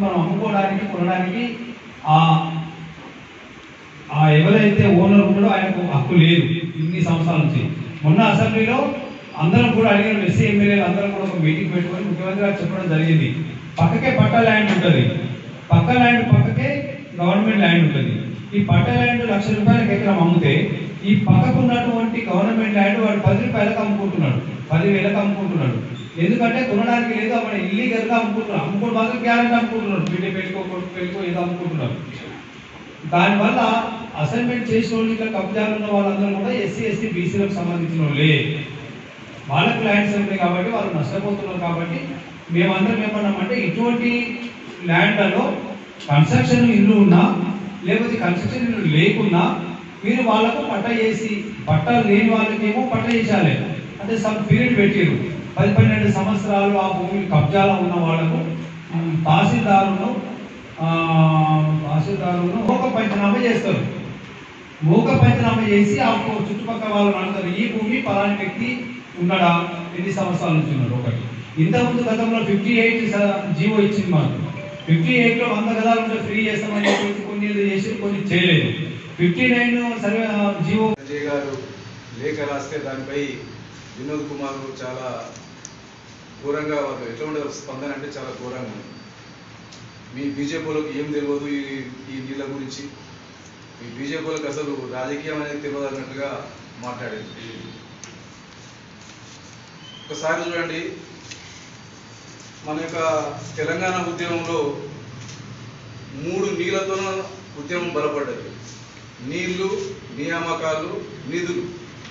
మనం అమ్ముకోవడానికి కొనడానికి ఆ ఆ ఎవరైతే ఓనర్ ఉన్నాడో ఆయనకు హక్కు లేదు ఇన్ని సంవత్సరాల నుంచి మొన్న అసెంబ్లీలో అందరం కూడా అడిగిన ఎస్సీ ఎమ్మెల్యేలు అందరం కూడా ఒక మీటింగ్ పెట్టుకొని ముఖ్యమంత్రి గారు చెప్పడం జరిగింది పక్కకే పట్టా ల్యాండ్ ఉంటుంది పక్క ల్యాండ్ పక్కకే గవర్నమెంట్ ల్యాండ్ ఉంటుంది ఈ పట్టా ల్యాండ్ లక్ష రూపాయలకు ఎకరం అమ్మితే ఈ పక్కకు ఉన్నటువంటి గవర్నమెంట్ ల్యాండ్ వాడు పది రూపాయలకు అమ్ముకుంటున్నాడు పదివేలకు అమ్ముకుంటున్నాడు ఎందుకంటే కొనడానికి లేదు అక్కడ ఇల్లీగల్ గా అమ్ముకుంటున్నారు అమ్ముకోవడం మాత్రం గ్యారెంటీ అమ్ముకుంటున్నారు బిడ్డ పెళ్ళికో కొడుకు పెళ్ళికో ఏదో అమ్ముకుంటున్నారు దానివల్ల అసైన్మెంట్ చేసిన వాళ్ళు ఇక్కడ కబ్జాలు ఉన్న వాళ్ళందరూ కూడా ఎస్సీ ఎస్టీ బీసీలకు సంబంధించిన వాళ్ళే వాళ్ళకి ల్యాండ్స్ ఉన్నాయి కాబట్టి వాళ్ళు నష్టపోతున్నారు కాబట్టి మేమందరం ఏమన్నామంటే ఇటువంటి ల్యాండ్లలో కన్స్ట్రక్షన్ ఇల్లు ఉన్నా లేకపోతే కన్స్ట్రక్షన్ ఇల్లు లేకున్నా మీరు వాళ్ళకు పట్ట చేసి పట్ట లేని వాళ్ళకేమో పట్ట చేయాలి అంటే సమ్ పీరియడ్ పెట్టారు పది పన్నెండు సంవత్సరాలు ఆ భూమి కబ్జాలో ఉన్న వాళ్ళకు ఉమ్, తహసీల్దారును ఆ, తహసీల్దారును మూక పంచనామా చేస్తారు మూక పంచనామా చేసి ఆ చుట్టుపక్కల వాళ్ళని అంటారు ఈ భూమి పలాని వ్యక్తి ఉన్నాడా ఎన్ని సంవత్సరాల నుంచి ఉన్నాడు ఒకటి ఇంతకుముందు గతంలో ఫిఫ్టీ ఎయిట్ జీవో ఇచ్చింది మాకు ఫిఫ్టీ ఎయిట్లో వంద గదాలు ఉంటే ఫ్రీ చేస్తామని చెప్పేసి కొన్ని ఏదో చేసి కొన్ని చేయలేదు fifty nine survey GO Sanjay గారు లేఖ రాస్తే దానిపై వినోద్ కుమార్ చాలా ఘోరంగా వాళ్ళు ఎట్లా ఉండదు స్పందన అంటే చాలా ఘోరంగా ఉంది. మీ బీజేపీలోకి ఏం తెలియదు ఈ ఈ నీళ్ళ గురించి మీ బీజేపీలకు అసలు రాజకీయం అనేది తెలియదు అన్నట్టుగా మాట్లాడేది ఒకసారి చూడండి మన యొక్క తెలంగాణ ఉద్యమంలో మూడు నీళ్ళతో ఉద్యమం బలపడ్డది నీళ్లు నియామకాలు నిధులు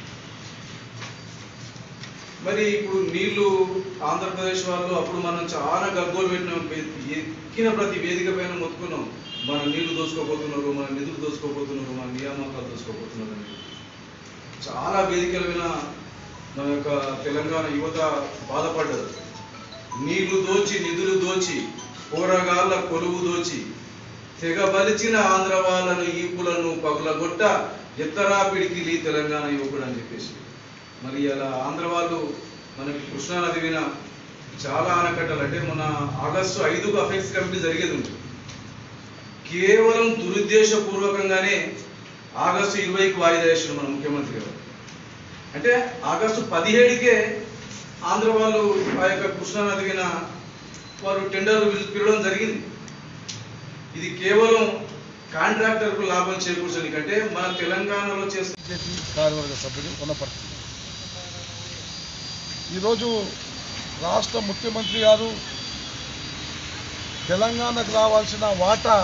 మరి ఇప్పుడు నీళ్లు ఆంధ్రప్రదేశ్ వాళ్ళు అప్పుడు మనం చాలా గగ్గోలు పెట్టినాం వే- ఎక్కిన ప్రతి వేదిక పైన మొత్తుకున్నాం మన నీళ్లు దోసుకోపోతున్నారు మన నిధులు దోసుకోపోతున్నారు మన నియామకాలు దోసుకోపోతున్నారు అని చాలా వేదికల మీద మన యొక్క తెలంగాణ యువత బాధపడ్డది నీళ్లు దోచి నిధులు దోచి కూరగాళ్ళ కొలువు దోచి తెగ బలిచిన ఆంధ్ర వాళ్ళను ఈపులను పగులగొట్ట ఎత్తరా పిడికిలి తెలంగాణ యువకుడు అని చెప్పేసి మరి అలా ఆంధ్ర వాళ్ళు మనకి కృష్ణానది విన చాలా ఆనకట్టలు అంటే మన ఆగస్టు ఐదుకు అఫెక్స్ కమిటీ జరిగేది ఉంది కేవలం దురుద్దేశపూర్వకంగానే ఆగస్టు ఇరవైకి వాయిదా వేసారు మన ముఖ్యమంత్రి గారు అంటే ఆగస్టు పదిహేడుకే ఆంధ్ర వాళ్ళు ఆ యొక్క కృష్ణానది విన వారు టెండర్లు పిల- పిలవడం జరిగింది ఇది కేవలం కాంట్రాక్టర్కు లాభం చేకూర్చని కంటే మన తెలంగాణలో చేస్తున్న బీజేపీ కార్యవర్గ సభ్యులు ఉన్నపడుతుంది ఈరోజు రాష్ట్ర ముఖ్యమంత్రి గారు తెలంగాణకు రావాల్సిన వాటా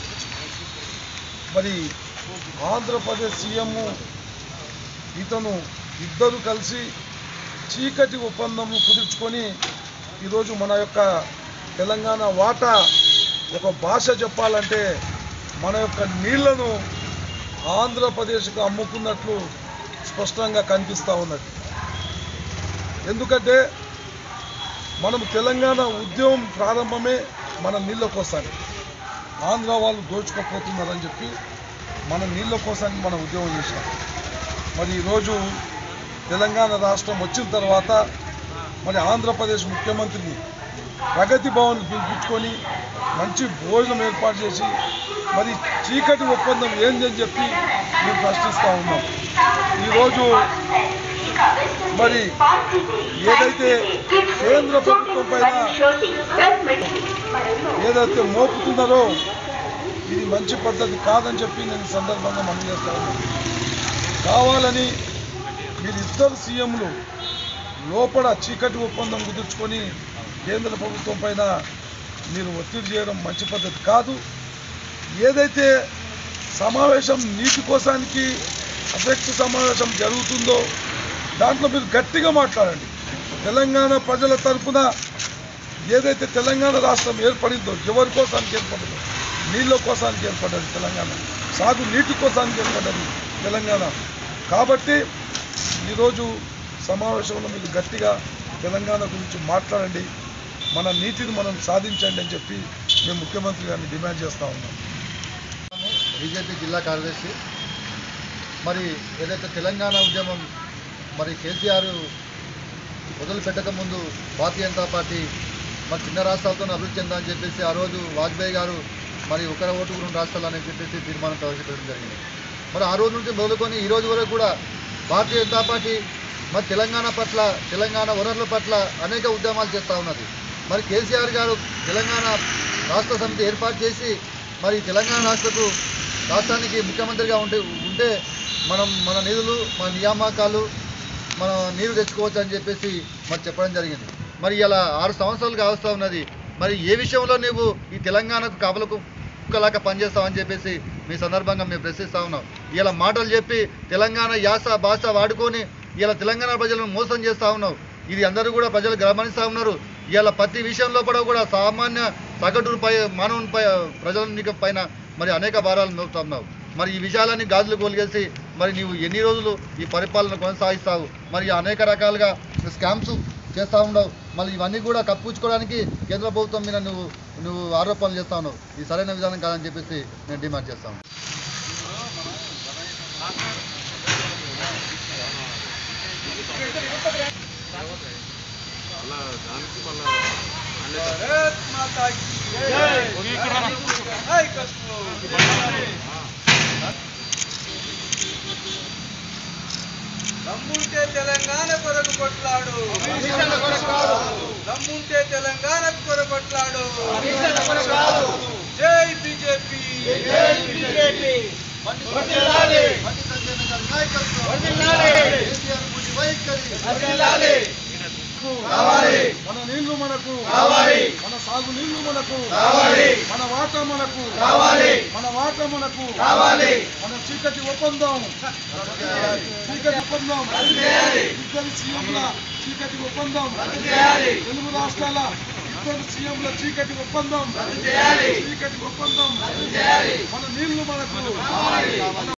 మరి ఆంధ్రప్రదేశ్ సీఎం ఇతను ఇద్దరు కలిసి చీకటి ఒప్పందం కుదుర్చుకొని ఈరోజు మన యొక్క తెలంగాణ వాటా ఒక భాష చెప్పాలంటే మన యొక్క నీళ్లను ఆంధ్రప్రదేశ్కు అమ్ముకున్నట్లు స్పష్టంగా కనిపిస్తూ ఉన్నది ఎందుకంటే మనం తెలంగాణ ఉద్యమం ప్రారంభమే మన నీళ్ళ కోసానికి ఆంధ్ర వాళ్ళు దోచుకోపోతున్నారని చెప్పి మన నీళ్ళ కోసానికి మనం ఉద్యమం చేసినాం మరి ఈరోజు తెలంగాణ రాష్ట్రం వచ్చిన తర్వాత మరి ఆంధ్రప్రదేశ్ ముఖ్యమంత్రిని ప్రగతి భవన్ పిలిపించుకొని మంచి భోజనం ఏర్పాటు చేసి మరి చీకటి ఒప్పందం ఏంది అని చెప్పి మేము ప్రశ్నిస్తూ ఉన్నాం ఈరోజు మరి ఏదైతే కేంద్ర ప్రభుత్వం పైన ఏదైతే మోపుతున్నారో ఇది మంచి పద్ధతి కాదని చెప్పి నేను ఈ సందర్భంగా మనం చేస్తా ఉన్నాను కావాలని మీరు ఇద్దరు సీఎంలు లోపల చీకటి ఒప్పందం కుదుర్చుకొని కేంద్ర ప్రభుత్వం పైన మీరు ఒత్తిడి చేయడం మంచి పద్ధతి కాదు ఏదైతే సమావేశం నీటి కోసానికి అఫెక్ట్ సమావేశం జరుగుతుందో దాంట్లో మీరు గట్టిగా మాట్లాడండి తెలంగాణ ప్రజల తరపున ఏదైతే తెలంగాణ రాష్ట్రం ఏర్పడిందో ఎవరి కోసానికి ఏర్పడిందో నీళ్ళ కోసానికి ఏర్పడ్డది తెలంగాణ సాగు నీటి కోసానికి ఏర్పడ్డది తెలంగాణ కాబట్టి ఈరోజు సమావేశంలో మీరు గట్టిగా తెలంగాణ గురించి మాట్లాడండి మన నీటిని మనం సాధించండి అని చెప్పి మేము ముఖ్యమంత్రి గారిని డిమాండ్ చేస్తూ ఉన్నాం బీజేపీ జిల్లా కార్యదర్శి మరి ఏదైతే తెలంగాణ ఉద్యమం మరి కేసీఆర్ మొదలు పెట్టక ముందు భారతీయ జనతా పార్టీ మరి చిన్న రాష్ట్రాలతో అభివృద్ధి చెందాలని చెప్పేసి ఆ రోజు వాజ్పేయి గారు మరి ఒకరి ఓటుకు రెండు రాష్ట్రాలు అని చెప్పేసి తీర్మానం ప్రవేశపెట్టడం జరిగింది మరి ఆ రోజు నుంచి మొదలుకొని ఈ రోజు వరకు కూడా భారతీయ జనతా పార్టీ మరి తెలంగాణ పట్ల తెలంగాణ వనరుల పట్ల అనేక ఉద్యమాలు చేస్తూ ఉన్నది మరి కేసీఆర్ గారు తెలంగాణ రాష్ట్ర సమితి ఏర్పాటు చేసి మరి తెలంగాణ రాష్ట్రకు రాష్ట్రానికి ముఖ్యమంత్రిగా ఉంటే ఉంటే మనం మన నిధులు మన నియామకాలు మనం నీరు తెచ్చుకోవచ్చు అని చెప్పేసి మరి చెప్పడం జరిగింది మరి ఇలా ఆరు సంవత్సరాలు కావస్తూ ఉన్నది మరి ఏ విషయంలో నువ్వు ఈ తెలంగాణకు కాపలకు కుక్కలాగా పనిచేస్తావని చెప్పేసి మీ సందర్భంగా మేము ప్రశ్నిస్తా ఉన్నాం ఇలా మాటలు చెప్పి తెలంగాణ యాస భాష వాడుకొని ఇలా తెలంగాణ ప్రజలను మోసం చేస్తూ ఉన్నావు ఇది అందరూ కూడా ప్రజలు గమనిస్తూ ఉన్నారు ఇలా ప్రతి విషయంలో కూడా కూడా సామాన్య సగటు పై మానవుని పై ప్రజల పైన మరి అనేక భారాలు మోపుతా ఉన్నావు మరి ఈ విషయాలన్నీ గాజులు కొలిగేసి మరి నీవు ఎన్ని రోజులు ఈ పరిపాలన కొనసాగిస్తావు మరి అనేక రకాలుగా స్కామ్స్ చేస్తూ ఉండవు మళ్ళీ ఇవన్నీ కూడా కప్పుచ్చుకోవడానికి కేంద్ర ప్రభుత్వం మీద నువ్వు నువ్వు ఆరోపణలు చేస్తా ఉన్నావు ఇది సరైన విధానం కాదని చెప్పేసి నేను డిమాండ్ చేస్తాను భారత్ మాతా కీ జై. జై కృష్ణ. దమ్ముంటే తెలంగాణ కొరకు కొట్లాడు దమ్ముంటే తెలంగాణ కొరకు కొట్లాడు జై బీజేపీ బండి సంజయ్ గారి నాయకత్వం. కేసీఆర్ మోడీ వైఖరి. మన నీళ్లు మనకు కావాలి. మన సాగు నీళ్లు మనకు కావాలి. మన వాట మనకు కావాలి. మన వాట మనకు కావాలి. మన చీకటి ఒప్పందం చీకటి ఒప్పందం ఇద్దరు సీఎంల చీకటి ఒప్పందం తెలుగు రాష్ట్రాల ఇద్దరు సీఎంల చీకటి ఒప్పందం చీకటి ఒప్పందం మన నీళ్లు మనకు మన